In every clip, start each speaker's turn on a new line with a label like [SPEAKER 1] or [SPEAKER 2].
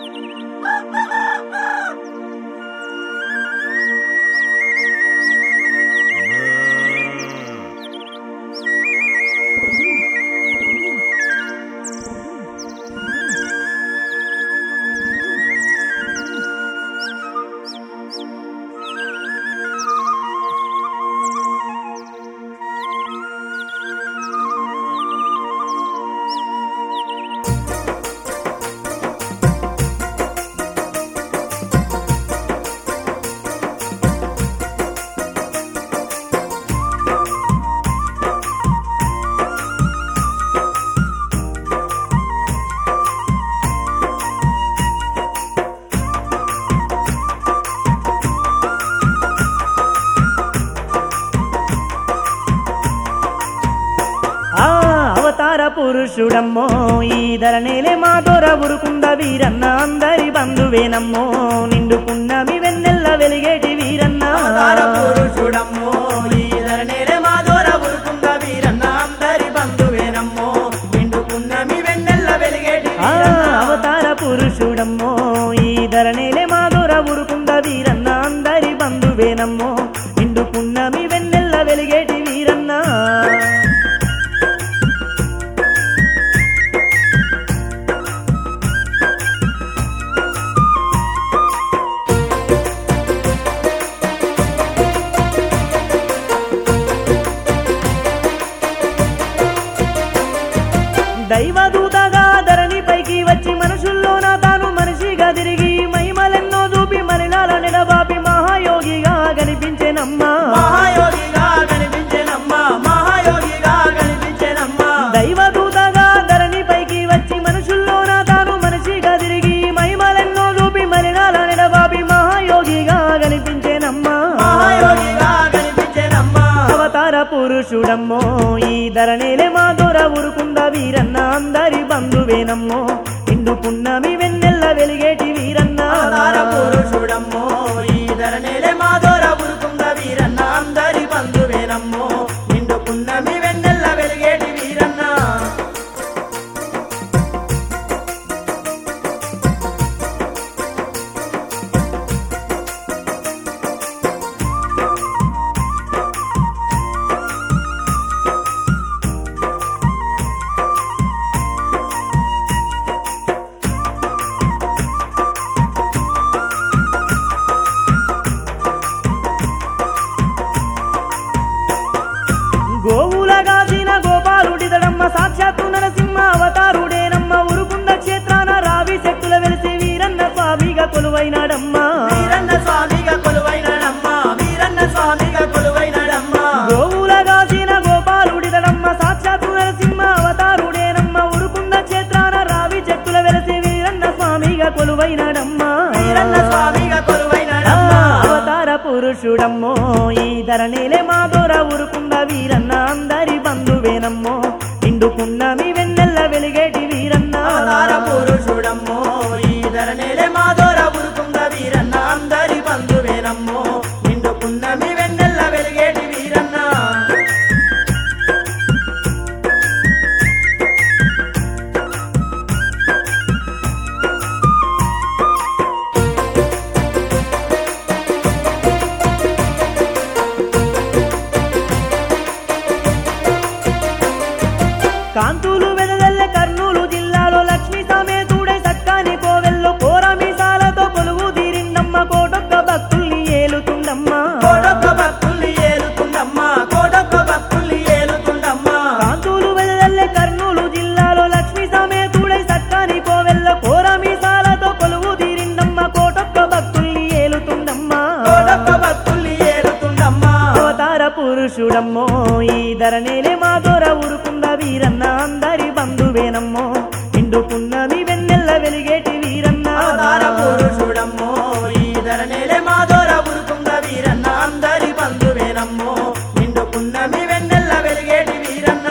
[SPEAKER 1] ఆ అవతార పురుషుడమ్మో ఈ ధరణిలే మా దొర ఉరుకుంద వీరన్న అందరి బంధువేనమ్మో నిండుకున్నమి వెన్నెల్ల వెలిగేటి వీరన్న
[SPEAKER 2] అవతార పురుషుడమ్మో ఈ ధరణిలే మా దూర ఉరుకుంద వీరన్న అందరి బంధువేనమ్మో నిండుకున్నమి వెన్నెల్ల వెలిగేటి
[SPEAKER 1] ఆ
[SPEAKER 2] వీరన్న.
[SPEAKER 1] అవతార పురుషుడమ్మో ఈ ధరణిలే మా దొర ఉరుకుంద వీరన్న అందరి బంధువేనమ్మో నిండుకున్నమి వెన్నెల్ల వెలిగేటి వీరన్న దైవదూతగా ధరణి పైకి వచ్చి మనుషుల్లోన తాను మనిషిగా తిరిగి మహిమలెన్నో చూపి మలినాల నిడబాపి మహాయోగిగా కనిపించెనమ్మా
[SPEAKER 2] మహాయోగిగా కనిపించెనమ్మా మహాయోగిగా కనిపించెనమ్మా
[SPEAKER 1] దైవదూతగా ధరణి పైకి వచ్చి మనుషుల్లోన తాను మనిషిగా తిరిగి మహిమలెన్నో చూపి మలినాల నిడబాపి మహాయోగిగా కనిపించెనమ్మా
[SPEAKER 2] మహాయోగిగా కనిపించెనమ్మా
[SPEAKER 1] అవతార పురుషుడమ్మో ఈ ధరణిలే మా దొర ఉరుకుంద వీరన్న అందరి బంధువేనమ్మో ఇందు పున్నమి వెన్నెల్ల వెలిగేటి వీరన్న
[SPEAKER 2] అవతార పురుషుడమ్మో ఈ ధరణిలే మా దూర ఉరుకుంద వీరన్న అందరి బంధువేనమ్మో నిండుకున్నమి వెన్నెల్ల వెలిగేటి వీరన్న
[SPEAKER 1] గోవులగాసిన గోపాలుడిదడమ్మ సాక్షాత్తు నరసింహ అవతారుడేనమ్మ ఉరుకుంద క్షేత్రాన రావి శక్తుల వెలిసి వీరన్న స్వామిగా కొలువైనాడమ్మా
[SPEAKER 2] వీరన్న స్వామిగా కొలువైనడమ్మా వీరన్న స్వామిగా కొలువైనడమ్మా
[SPEAKER 1] గోవులగాసిన గోపాలుడిదడమ్మ సాక్షాత్తు నరసింహ అవతారుడేనమ్మ ఉరుకుంద క్షేత్రాన రావి చెక్కుల వెలసి వీరన్న స్వామిగా కొలువైనాడమ్మా
[SPEAKER 2] వీరన్న స్వామిగా
[SPEAKER 1] ఆ,
[SPEAKER 2] కొలువైనడమ్మా
[SPEAKER 1] అవతార పురుషుడమ్మో ఈ ధరణిలే మా దొర ఉరుకుంద వీరన్న అందరి బంధువేనమ్మో నిండుకున్నమి వెన్నెల్ల వెలిగేటి వీరన్న
[SPEAKER 2] అవతార పురుషుడమ్మో ఈ ధరణిలే మా దూర ఉరుకుంద వీరన్న అందరి బంధువేనమ్మో నిండుకున్నమి వెన్నెల్ల వెలిగేటి వీరన్న
[SPEAKER 1] కాంతులు వెదజల్లె కర్నూలు జిల్లాలో లక్ష్మీ సమేతుడై సక్కాని కోవెల్లో కోరమీసాలతో కొలువు తీరిందమ్మ కోటొక్క భక్తుల్ని ఏలుతుండమ్మా
[SPEAKER 2] కోడొక్క భక్తుల్ని ఏలుతుండమ్మా కోడొక్క భక్తుల్ని ఏలుతుండమ్మా
[SPEAKER 1] కాంతులు వెదజల్లె కర్నూలు జిల్లాలో లక్ష్మీ సమేతుడై సక్కాని కోవెల్లో కోరమీసాలతో కొలువు తీరిందమ్మ కోటొక్క భక్తుల్ని ఏలుతుండమ్మా
[SPEAKER 2] కోడొక్క భక్తుల్ని ఏలుతుండమ్మా
[SPEAKER 1] అవతార పురుషుడమ్మో ఈ ధరణిలే మా దొర ఉరుకుంద వీరన్న అందరి బంధువేనమ్మో నిండుకున్నది వెన్నెల్ల వెలిగేటి వీరన్న
[SPEAKER 2] అవతార పురుషుడమ్మో ఈ ధరణిలే మా దూర ఉరుకుంద వీరన్న అందరి బంధువేనమ్మో నిండుకున్నమి వెన్నెల్ల వెలిగేటి వీరన్న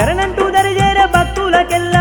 [SPEAKER 1] శరణంటూ దరిజేర భక్తులకెల్లా